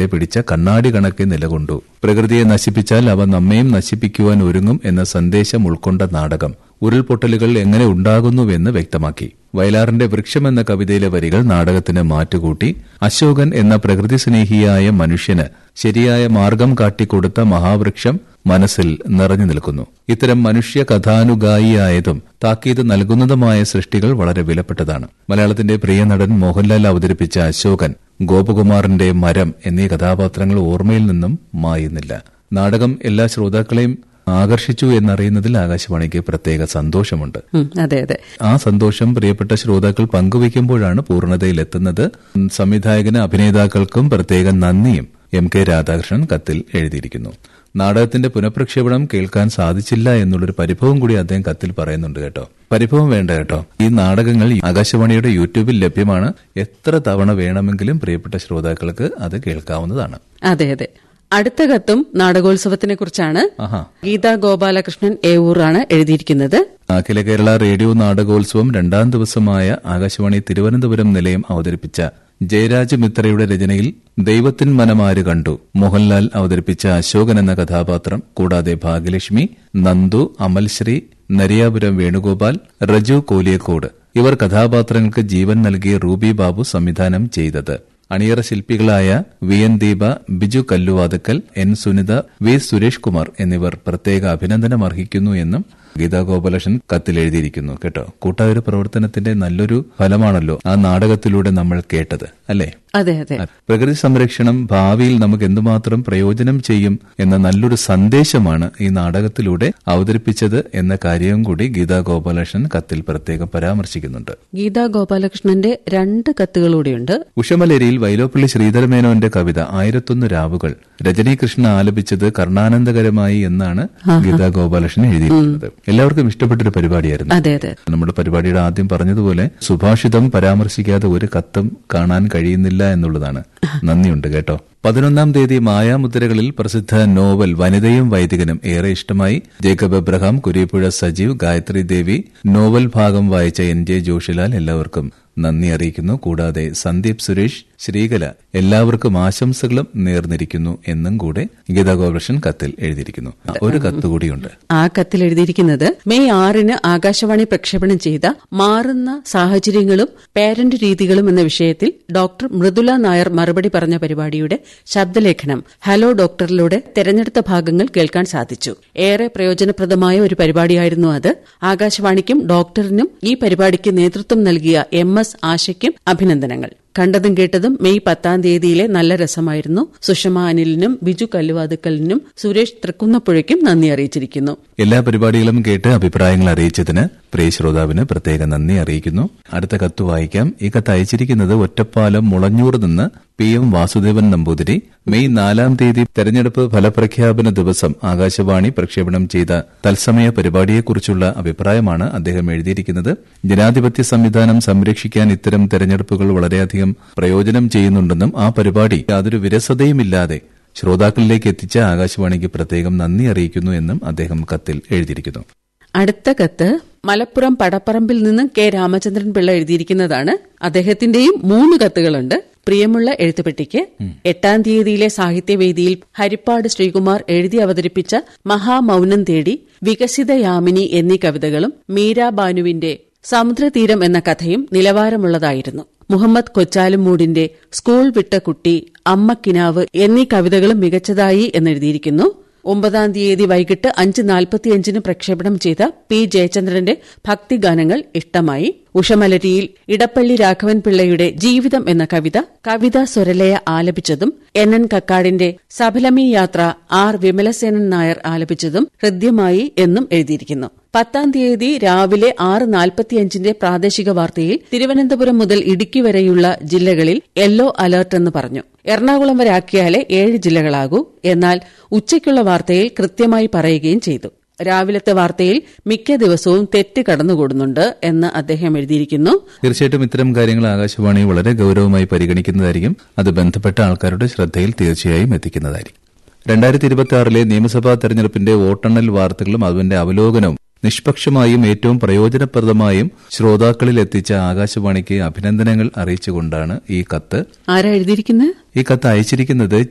പിടിച്ച കണ്ണാടി കണക്കെ നിലകൊണ്ടു പ്രകൃതിയെ നശിപ്പിച്ചാൽ അവ നമ്മയും നശിപ്പിക്കുവാൻ ഒരുങ്ങും എന്ന സന്ദേശം ഉൾക്കൊണ്ട നാടകം ഉരുൾപൊട്ടലുകൾ എങ്ങനെ ഉണ്ടാകുന്നുവെന്ന് വ്യക്തമാക്കി വയലാറിന്റെ വൃക്ഷം എന്ന കവിതയിലെ വരികൾ നാടകത്തിന് മാറ്റുകൂട്ടി അശോകൻ എന്ന പ്രകൃതി സ്നേഹിയായ മനുഷ്യന് ശരിയായ മാർഗം കാട്ടിക്കൊടുത്ത മഹാവൃക്ഷം മനസ്സിൽ നിറഞ്ഞു നിൽക്കുന്നു ഇത്തരം മനുഷ്യ കഥാനുഗായിയായതും താക്കീത് നൽകുന്നതുമായ സൃഷ്ടികൾ വളരെ വിലപ്പെട്ടതാണ് മലയാളത്തിന്റെ പ്രിയ നടൻ മോഹൻലാൽ അവതരിപ്പിച്ച അശോകൻ ഗോപകുമാറിന്റെ മരം എന്നീ കഥാപാത്രങ്ങൾ ഓർമ്മയിൽ നിന്നും മായുന്നില്ല നാടകം എല്ലാ ശ്രോതാക്കളെയും ആകർഷിച്ചു എന്നറിയുന്നതിൽ ആകാശവാണിക്ക് പ്രത്യേക സന്തോഷമുണ്ട് ഉം, അതെ അതെ ആ സന്തോഷം പ്രിയപ്പെട്ട ശ്രോതാക്കൾ പങ്കുവയ്ക്കുമ്പോഴാണ് പൂർണ്ണതയിലെത്തുന്നത് സംവിധായകന് അഭിനേതാക്കൾക്കും പ്രത്യേക നന്ദിയും എം കെ രാധാകൃഷ്ണൻ കത്തിൽ എഴുതിയിരിക്കുന്നു നാടകത്തിന്റെ പുനഃപ്രക്ഷേപണം കേൾക്കാൻ സാധിച്ചില്ല എന്നുള്ളൊരു പരിഭവം കൂടി അദ്ദേഹം കത്തിൽ പറയുന്നുണ്ട് കേട്ടോ പരിഭവം വേണ്ട കേട്ടോ ഈ നാടകങ്ങൾ ആകാശവാണിയുടെ യൂട്യൂബിൽ ലഭ്യമാണ് എത്ര തവണ വേണമെങ്കിലും പ്രിയപ്പെട്ട ശ്രോതാക്കൾക്ക് അത് കേൾക്കാവുന്നതാണ് അതെ അതെ അടുത്ത കത്തും നാടകോത്സവത്തിനെ കുറിച്ചാണ് ആഹാ ഗീതാ ഗോപാലകൃഷ്ണൻ ഏവൂറാണ് എഴുതിയിരിക്കുന്നത് അഖില കേരള റേഡിയോ നാടകോത്സവം രണ്ടാം ദിവസമായ ആകാശവാണി തിരുവനന്തപുരം നിലയം അവതരിപ്പിച്ച ജയരാജ് മിത്രയുടെ രചനയിൽ ദൈവത്തിൻ മനമാര് കണ്ടു മോഹൻലാൽ അവതരിപ്പിച്ച അശോകൻ എന്ന കഥാപാത്രം കൂടാതെ ഭാഗ്യലക്ഷ്മി നന്ദു അമൽശ്രീ നരിയാപുരം വേണുഗോപാൽ റജു കോലിയക്കോട് ഇവർ കഥാപാത്രങ്ങൾക്ക് ജീവൻ നൽകിയ റൂബി ബാബു സംവിധാനം ചെയ്തത് അണിയറ ശില്പികളായ V N Deepa Biju Kalluvathukkal N Sunitha V Suresh Kumar എന്നിവർ പ്രത്യേക അഭിനന്ദനം അർഹിക്കുന്നു എന്നും ഗീതാ ഗോപാലകൃഷ്ണൻ കത്തിൽ എഴുതിയിരിക്കുന്നു കേട്ടോ കൂട്ടായൊരു പ്രവർത്തനത്തിന്റെ നല്ലൊരു ഫലമാണല്ലോ ആ നാടകത്തിലൂടെ നമ്മൾ കേട്ടത് അല്ലേ അതെ അതെ പ്രകൃതി സംരക്ഷണം ഭാവിയിൽ നമുക്ക് എന്തുമാത്രം പ്രയോജനം ചെയ്യും എന്ന നല്ലൊരു സന്ദേശമാണ് ഈ നാടകത്തിലൂടെ അവതരിപ്പിച്ചത് എന്ന കാര്യവും കൂടി ഗീതാ ഗോപാലകൃഷ്ണൻ കത്തിൽ പ്രത്യേകം പരാമർശിക്കുന്നുണ്ട് ഗീതാ ഗോപാലകൃഷ്ണന്റെ രണ്ട് കത്തുകളൂടെയുണ്ട് ഉഷമലരിയിൽ വൈലോപ്പള്ളി ശ്രീധരമേനോന്റെ കവിത ആയിരത്തൊന്ന് രാവുകൾ രജനി കൃഷ്ണ ആലപിച്ചത് കർണാനന്ദകരമായി എന്നാണ് ഗീതാ ഗോപാലകൃഷ്ണൻ എഴുതിയിരിക്കുന്നത് എല്ലാവർക്കും ഇഷ്ടപ്പെട്ടൊരു പരിപാടിയായിരുന്നു അതെ അതെ നമ്മുടെ പരിപാടിയുടെ ആദ്യം പറഞ്ഞതുപോലെ സുഭാഷിതം പരാമർശിക്കാതെ ഒരു കത്തും കാണാൻ കഴിയുന്നില്ല എന്നുള്ളതാണ് നന്ദിയുണ്ട് കേട്ടോ പതിനൊന്നാം തീയതി മായാമുദ്രകളിൽ പ്രസിദ്ധ നോവൽ വനിതയും വൈദികനും ഏറെ ഇഷ്ടമായി ജേക്കബ് എബ്രഹാം കുരീപ്പുഴ സജീവ് ഗായത്രി ദേവി നോവൽ ഭാഗം വായിച്ച എൻ ജെ ജോഷിലാൽ എല്ലാവർക്കും നന്ദി അറിയിക്കുന്നു കൂടാതെ സന്ദീപ് സുരേഷ് ശ്രീകല എല്ലാവർക്കും ആശംസകളും നേർന്നിരിക്കുന്നു എന്നും കൂടെ ഗീതാ ഗോപാലകൃഷ്ണൻ കത്തിൽ എഴുതിയിരിക്കുന്നു ഒരു കത്ത് കൂടിയുണ്ട് ആ കത്തിൽ എഴുതിയിരിക്കുന്നത് മെയ് ആറിന് ആകാശവാണി പ്രക്ഷേപണം ചെയ്ത മാറുന്ന സാഹചര്യങ്ങളും പാരന്റ് രീതികളും എന്ന വിഷയത്തിൽ ഡോക്ടർ മൃദുല നായർ മറുപടി പറഞ്ഞ പരിപാടിയുടെ ശബ്ദലേഖനം ഹലോ ഡോക്ടറിലൂടെ തെരഞ്ഞെടുത്ത ഭാഗങ്ങൾ കേൾക്കാൻ സാധിച്ചു ഏറെ പ്രയോജനപ്രദമായ ഒരു പരിപാടിയായിരുന്നു അത് ആകാശവാണിക്കും ഡോക്ടറിനും ഈ പരിപാടിക്ക് നേതൃത്വം നൽകിയ എം എസ് ആശയ്ക്കും അഭിനന്ദനങ്ങൾ കണ്ടതും കേട്ടതും മെയ് പത്താം തീയതിയിലെ നല്ല രസമായിരുന്നു സുഷമ അനിലിനും ബിജു കല്ലുവാതുക്കലിനും സുരേഷ് തൃക്കുന്നപ്പുഴയ്ക്കും നന്ദി അറിയിച്ചിരിക്കുന്നു എല്ലാ പരിപാടികളും കേട്ട് അഭിപ്രായങ്ങൾ അറിയിച്ചതിന് പ്രിയ ശ്രോതാവിന് പ്രത്യേക നന്ദി അറിയിക്കുന്നു അടുത്ത കത്ത് വായിക്കാം ഈ കത്ത് അയച്ചിരിക്കുന്നത് ഒറ്റപ്പാലം മുളഞ്ഞൂർ നിന്ന് P M Vasudevan Namboothiri May നാലാം തീയതി തെരഞ്ഞെടുപ്പ് ഫലപ്രഖ്യാപന ദിവസം ആകാശവാണി പ്രക്ഷേപണം ചെയ്ത തത്സമയ പരിപാടിയെക്കുറിച്ചുള്ള അഭിപ്രായമാണ് അദ്ദേഹം എഴുതിയിരിക്കുന്നത് ജനാധിപത്യ സംവിധാനം സംരക്ഷിക്കാൻ ഇത്തരം തെരഞ്ഞെടുപ്പുകൾ വളരെയധികം പ്രയോജനം ചെയ്യുന്നുണ്ടെന്നും ആ പരിപാടി യാതൊരു വിരസതയുമില്ലാതെ ശ്രോതാക്കളിലേക്ക് എത്തിച്ച ആകാശവാണിക്ക് പ്രത്യേകം നന്ദി അറിയിക്കുന്നു എന്നും അദ്ദേഹം കത്തിൽ എഴുതിയിരിക്കുന്നു അടുത്ത കത്ത് മലപ്പുറം പടപ്പറമ്പിൽ നിന്ന് കെ രാമചന്ദ്രൻ പിള്ള എഴുതിയിരിക്കുന്നതാണ് അദ്ദേഹത്തിന്റെയും മൂന്ന് കത്തുകളുണ്ട് പ്രിയമുള്ള എഴുത്തുപെട്ടിക്ക് എട്ടാം തീയതിയിലെ സാഹിത്യവേദിയിൽ ഹരിപ്പാട് ശ്രീകുമാർ എഴുതി അവതരിപ്പിച്ച മഹാമൌനം തേടി വികസിതയാമിനി എന്നീ കവിതകളും മീരാ ബാനുവിന്റെ സമുദ്രതീരം എന്ന കഥയും നിലവാരമുള്ളതായിരുന്നു മുഹമ്മദ് കൊച്ചാലുമൂടിന്റെ സ്കൂൾ വിട്ട കുട്ടി അമ്മക്കിനാവ് എന്നീ കവിതകളും മികച്ചതായി എന്നെഴുതിയിരിക്കുന്നു ഒമ്പതാം തീയതി വൈകിട്ട് അഞ്ച് നാൽപ്പത്തിയഞ്ചിന് പ്രക്ഷേപണം ചെയ്ത പി ജയചന്ദ്രന്റെ ഭക്തിഗാനങ്ങൾ ഇഷ്ടമായി ഉഷമലരിയിൽ ഇടപ്പള്ളി രാഘവൻ പിള്ളയുടെ ജീവിതം എന്ന കവിത കവിത സ്വരലയ ആലപിച്ചതും എൻ എൻ കക്കാടിന്റെ സഫലമി യാത്ര ആർ വിമലസേനൻ നായർ ആലപിച്ചതും ഹൃദ്യമായി എന്നും എഴുതിയിരിക്കുന്നു പത്താം തീയതി രാവിലെ ആറ് നാൽപ്പത്തിയഞ്ചിന്റെ പ്രാദേശിക വാർത്തയിൽ തിരുവനന്തപുരം മുതൽ ഇടുക്കി വരെയുള്ള ജില്ലകളിൽ യെല്ലോ അലർട്ട് എന്ന് പറഞ്ഞു എറണാകുളം വരെ ആക്കിയാലേ ഏഴ് ജില്ലകളാകൂ എന്നാൽ ഉച്ചയ്ക്കുള്ള വാർത്തയിൽ കൃത്യമായി പറയുകയും ചെയ്തു രാവിലത്തെ വാർത്തയിൽ മിക്ക ദിവസവും തെറ്റ് കടന്നുകൂടുന്നുണ്ട് എന്ന് അദ്ദേഹം എഴുതിയിരിക്കുന്നു തീർച്ചയായിട്ടും ഇത്തരം കാര്യങ്ങൾ ആകാശവാണി വളരെ ഗൌരവമായി പരിഗണിക്കുന്നതായിരിക്കും അത് ബന്ധപ്പെട്ട ആൾക്കാരുടെ ശ്രദ്ധയിൽ തീർച്ചയായും എത്തിക്കുന്നതായിരിക്കും രണ്ടായിരത്തി ഇരുപത്തി ആറിലെ നിയമസഭാ തെരഞ്ഞെടുപ്പിന്റെ വോട്ടെണ്ണൽ വാർത്തകളും അതിന്റെ അവലോകനവും നിഷ്പക്ഷമായും ഏറ്റവും പ്രയോജനപ്രദമായും ശ്രോതാക്കളിൽ എത്തിച്ച ആകാശവാണിക്ക് അഭിനന്ദനങ്ങൾ അറിയിച്ചുകൊണ്ടാണ് ഈ കത്ത് ആരാ എഴുതിയിരിക്കുന്നത് ഈ കത്ത് അയച്ചിരിക്കുന്നത്